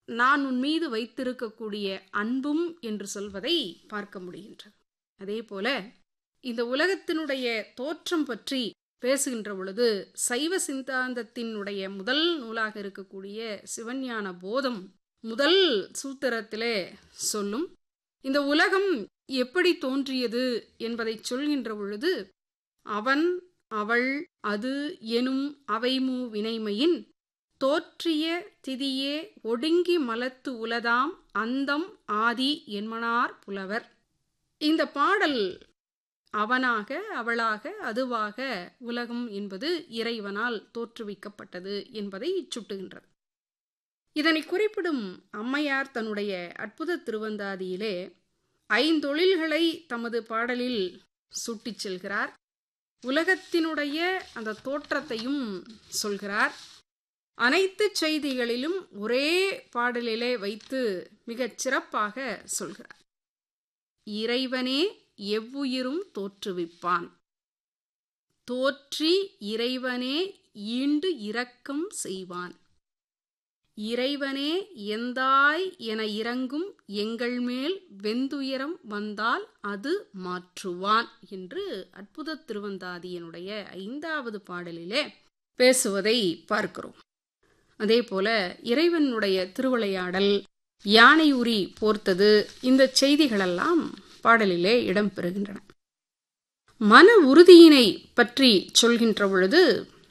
நான் உன் மீது வைத்திருக்கக்கூடிய அன்பும் என்று சொல்வதை பார்க்க முடிகின்றது அதே போல இந்த உலகத்தினுடைய தோற்றம் பற்றி பேசுகின்ற பொழுது சைவ சித்தாந்தத்தினுடைய முதல் நூலாக இருக்கக்கூடிய சிவஞான போதம் முதல் சூத்திரத்திலே சொல்லும் இந்த உலகம் எப்படி தோன்றியது என்பதை சொல்கின்ற பொழுது அவன் அவள் அது எனும் அவைமூ வினைமையின் தோற்றிய திதியே ஒடுங்கி மலத்து உலதாம் அந்தம் ஆதி என்மனார் புலவர் இந்த பாடல் அவனாக அவளாக அதுவாக உலகம் என்பது இறைவனால் தோற்றுவிக்கப்பட்டது என்பதை சுட்டுகின்றது இதனை குறிப்பிடும் அம்மையார் தன்னுடைய அற்புத திருவந்தாதியிலே ஐந்தொழில்களை தமது பாடலில் சுட்டிச் செல்கிறார் உலகத்தினுடைய அந்த தோற்றத்தையும் சொல்கிறார் அனைத்து செய்திகளிலும் ஒரே பாடலிலே வைத்து மிகச் சிறப்பாக சொல்கிறார் இறைவனே எவ்வுயிரும் தோற்றுவிப்பான் தோற்றி இறைவனே ஈண்டு இரக்கம் செய்வான் இறைவனே எந்தாய் என இறங்கும் எங்கள் மேல் வெந்துயரம் வந்தால் அது மாற்றுவான் என்று அற்புத திருவந்தாதியனுடைய ஐந்தாவது பாடலிலே பேசுவதை பார்க்கிறோம் அதே போல இறைவனுடைய திருவிளையாடல் யானை உரி போர்த்தது இந்த செய்திகளெல்லாம் பாடலிலே இடம்பெறுகின்றன மன உறுதியினை பற்றி சொல்கின்ற பொழுது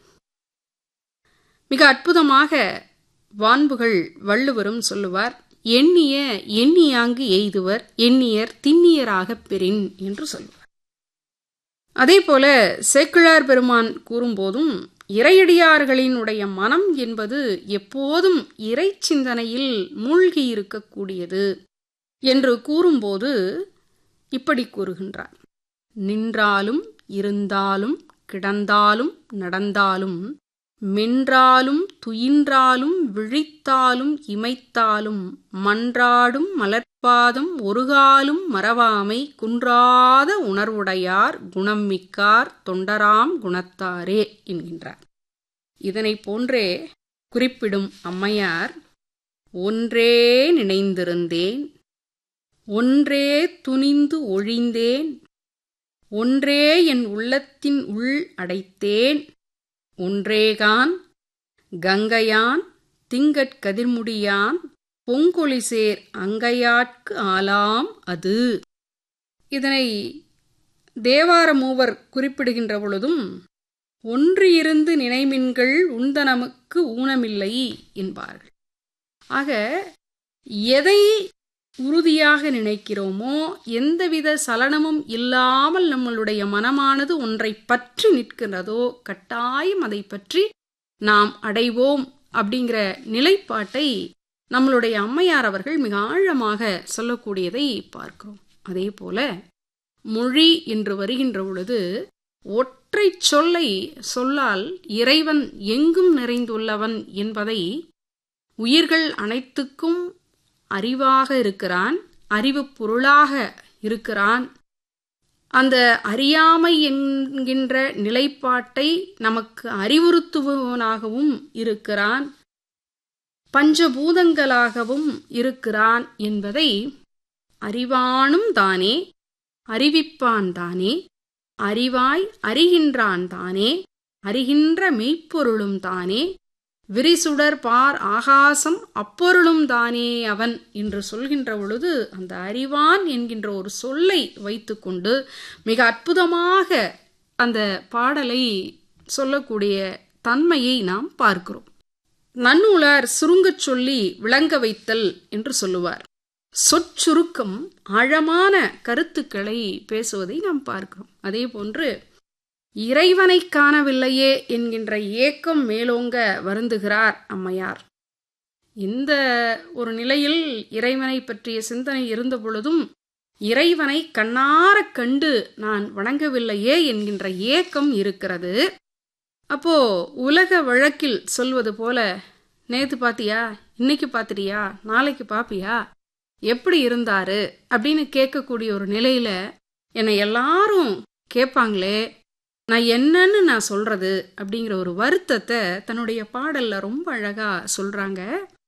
மிக அற்புதமாக வான்புகள் வள்ளுவரும் சொல்லுவார் எண்ணிய எண்ணியாங்கு எய்துவர் எண்ணியர் திண்ணியராகப் பெறின் என்று சொல்லுவார் அதே போல சேக்கிழார் பெருமான் கூறும்போதும் இறையடியார்களினுடைய மனம் என்பது எப்போதும் இறை சிந்தனையில் மூழ்கி இருக்கக்கூடியது என்று கூறும்போது இப்படி கூறுகின்றார் நின்றாலும் இருந்தாலும் கிடந்தாலும் நடந்தாலும் மென்றாலும் துயின்றாலும் விழித்தாலும் இமைத்தாலும் மன்றாடும் மலர்பாதம் ஒருகாலும் மறவாமை குன்றாத உணர்வுடையார் குணம் மிக்கார் தொண்டராம் குணத்தாரே என்கின்றார் இதனை போன்றே குறிப்பிடும் அம்மையார் ஒன்றே நினைந்திருந்தேன் ஒன்றே துணிந்து ஒழிந்தேன் ஒன்றே என் உள்ளத்தின் உள் அடைத்தேன் ஒன்றேகான் கங்கையான் திங்கட் கதிர்முடியான் பொங்கொழிசேர் அங்கையாட்கு ஆலாம் அது இதனை தேவார மூவர் குறிப்பிடுகின்ற பொழுதும் ஒன்று இருந்து நினைமின்கள் உந்தனமுக்கு ஊனமில்லை என்பார்கள் ஆக எதை உறுதியாக நினைக்கிறோமோ எந்தவித சலனமும் இல்லாமல் நம்மளுடைய மனமானது ஒன்றை பற்றி நிற்கிறதோ கட்டாயம் அதை பற்றி நாம் அடைவோம் அப்படிங்கிற நிலைப்பாட்டை நம்மளுடைய அம்மையார் அவர்கள் மிக ஆழமாக சொல்லக்கூடியதை பார்க்கிறோம் அதே போல மொழி என்று வருகின்ற பொழுது ஒற்றை சொல்லை சொல்லால் இறைவன் எங்கும் நிறைந்துள்ளவன் என்பதை உயிர்கள் அனைத்துக்கும் அறிவாக இருக்கிறான் அறிவு பொருளாக இருக்கிறான் அந்த அறியாமை என்கின்ற நிலைப்பாட்டை நமக்கு அறிவுறுத்துபவனாகவும் இருக்கிறான் பஞ்சபூதங்களாகவும் இருக்கிறான் என்பதை அறிவானும் தானே அறிவிப்பான் தானே அறிவாய் அறிகின்றான் தானே அறிகின்ற மெய்ப்பொருளும் தானே விரிசுடர் பார் ஆகாசம் அப்பொருளும் தானே அவன் என்று சொல்கின்ற பொழுது அந்த அறிவான் என்கின்ற ஒரு சொல்லை வைத்துக்கொண்டு மிக அற்புதமாக அந்த பாடலை சொல்லக்கூடிய தன்மையை நாம் பார்க்கிறோம் நன்னூலார் சுருங்கச் சொல்லி விளங்க வைத்தல் என்று சொல்லுவார் சொற்சுருக்கம் ஆழமான கருத்துக்களை பேசுவதை நாம் பார்க்கிறோம் அதே போன்று இறைவனை காணவில்லையே என்கின்ற ஏக்கம் மேலோங்க வருந்துகிறார் அம்மையார் இந்த ஒரு நிலையில் இறைவனை பற்றிய சிந்தனை இருந்த பொழுதும் இறைவனை கண்ணாரக் கண்டு நான் வணங்கவில்லையே என்கின்ற ஏக்கம் இருக்கிறது அப்போ உலக வழக்கில் சொல்வது போல நேத்து பாத்தியா இன்னைக்கு பாத்திரியா நாளைக்கு பாப்பியா எப்படி இருந்தாரு அப்படின்னு கேட்கக்கூடிய ஒரு நிலையில என்னை எல்லாரும் கேட்பாங்களே நான் என்னன்னு நான் சொல்றது அப்படிங்கிற ஒரு வருத்தத்தை தன்னுடைய பாடல்ல ரொம்ப அழகா சொல்றாங்க